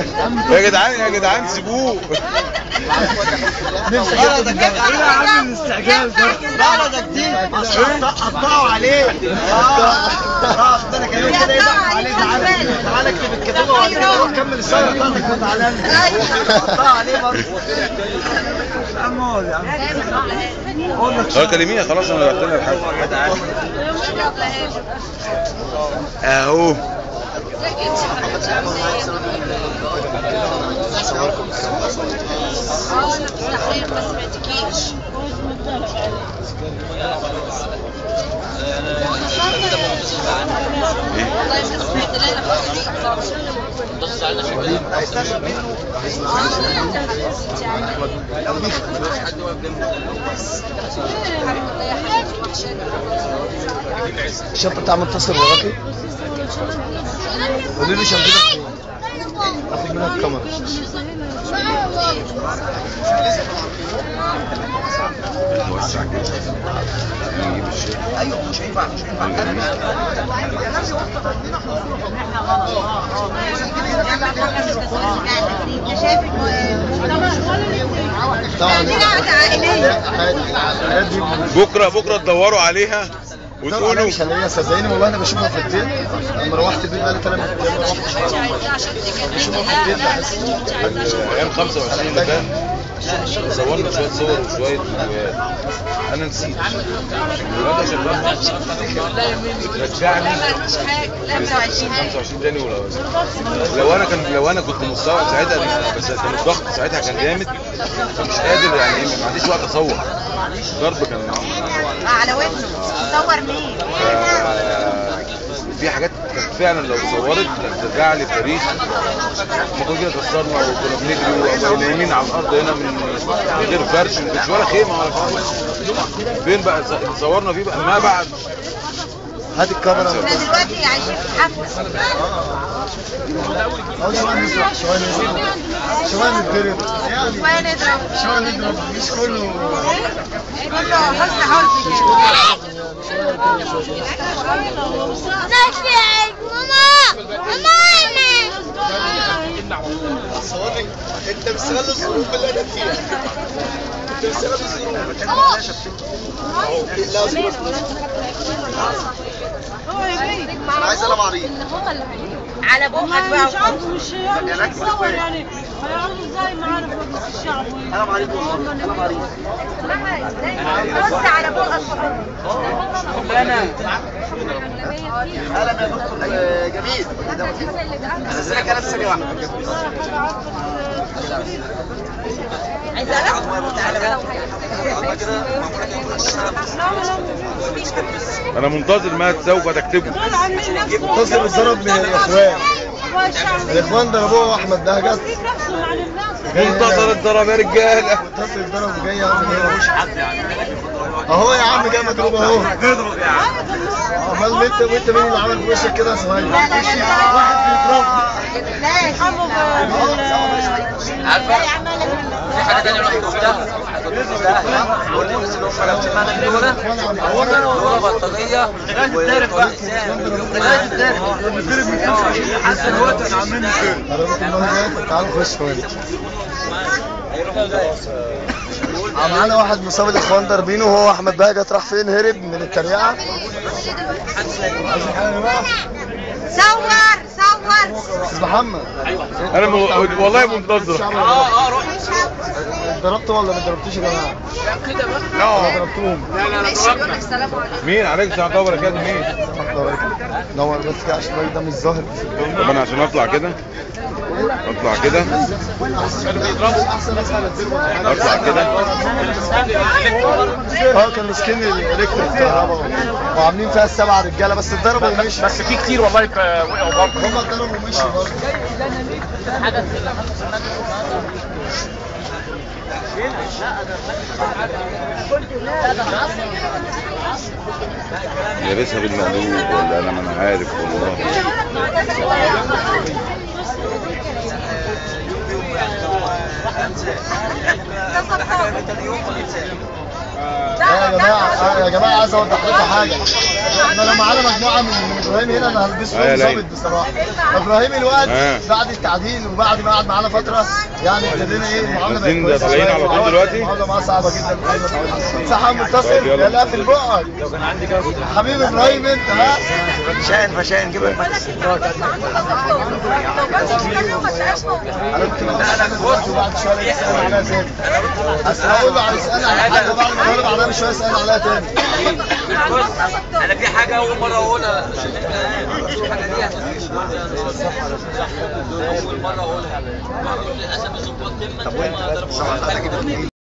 يا جدعان يا جدعان سيبوه غلطك يا عم الاستعجال ده غلطك دي قطعوا عليه اه اه ده انا كلمت كده يبقى عليه تعالى تعالى اكتب الكتابه وبعد كده روح كمل السنه بتاعتك تعالى قطعوا عليه برضه يا عم هو يا عم هو كلميني خلاص انا بعت لها الحاجه اهو بس ما تجيش والله ما سمعت لا لا الشنطه بتاع متصل وراكي قولي له شنطتك فين اخد منها الكاميرا وسع كده نجيب الشيء ايوه مش هينفع مش هينفع بكره بكره تدوروا عليها انا وتقولوا مش هلاقيها صدقيني والله انا بشوفها في البيت لما روحت البيت بقالي ثلاث ايام ما روحتش ايام 25 اللي فات صورنا شويه صور وشويه فيديوهات انا نسيت الواد عشان رجعني 25 تاني ولا لو انا كان لو انا كنت مستوعب ساعتها بس كان الضغط ساعتها كان جامد فمش قادر يعني ما عنديش وقت اصور الضرب كان على ودنه صور مين في حاجات كانت فعلا لو اتصورت كانت ترجع لي تاريخ ما كنا كده اتكسرنا وكنا بنجري وبقينا نايمين على الارض هنا من من غير فرش ما كانش ولا خيمه ولا حاجه فين بقى اللي صورنا فيه بقى ما بعد هات الكاميرا احنا دلوقتي عايشين في حفله اهو شويه نسرح شويه نضرب شويه نتضرب يعني شويه نضرب شويه نضرب مش كله كله حسن حظ انت مستغل الظروف اللي انا فيها انت مستغل الظروف انا عايز انا معريض على بقك بقى مش عارفه مش يعني متصور يعني هيقعدوا ازاي معانا في مجلس الشعب انا معريض والله انا معريض بص على بقك اهلا يا دكتور آه، جميل انزلك انا في ثانيه واحده عايزه اعرف انا منتظر ما سوف تكتبه دول عاملين نفسهم منتظر الضرب من الاخوان هو الشعب الاخوان ضربوه احمد بهجت يديك نفسه مع الناس منتظر الضرب يا رجاله منتظر الضرب وجاي يعمل ايه مفيش حد اهو يا عم جاي مضروب اهو امال انت وانت مين اللي عمل في وشك كده يا صهيب واحد بيضربني في حاجه ثانيه رحت قلتها قلت بس ان هم لابسين معانا اللونه لونه بلطجيه حاسس الوقت انا عاملين كده تعالوا خش هون آه، معانا واحد مصاب الاخوان ضاربينه وهو احمد بهجت راح فين هرب من التريقه صور صور استاذ محمد انا م... والله منتظر اه اه روح ضربت ولا ما ضربتوش يا جماعه؟ لا ضربتهم ماشي يقول لك السلام عليكم مين عليك السلام عليكم وبركاته مين نور بس كده عشان الراجل ده مش ظاهر طب انا عشان اطلع كده اطلع كده اطلع كده اه كان مسكين الالكتريك كهرباء وعاملين فيها السبع رجاله بس اتضربوا ومشوا بس في كتير والله وقعوا برضه هم اتضربوا ومشوا برضه لابسها بالمقلوب ولا انا ما انا عارف والله اه يا جماعه اه يا جماعه عايز اوضح لكم حاجه احنا لو معانا مجموعه من من ابراهيم هنا انا هلبسه أيوة لون ليلى. ظابط بصراحه ابراهيم الواد آه. بعد التعديل وبعد ما قعد معانا فتره يعني ابتدينا ايه المعامله بقت نازلين كويسة طالعين شوية. على طول المعاملة- دلوقتي؟ المعامله معاه صعبه جدا صح متصل طيب يلا. يا لا في البقعه حبيب ابراهيم انت ها شاهن فشاهن جيب المكس انا ممكن اقول بعد شويه يسال عليها تاني اصل اقول له على يسال على حاجه بعد ما يغلب عليها شويه يسال عليها تاني انا في حاجه اول مره اقولها الحاجه دي اول مره اقولها للاسف الظباط تمت وما ضربوش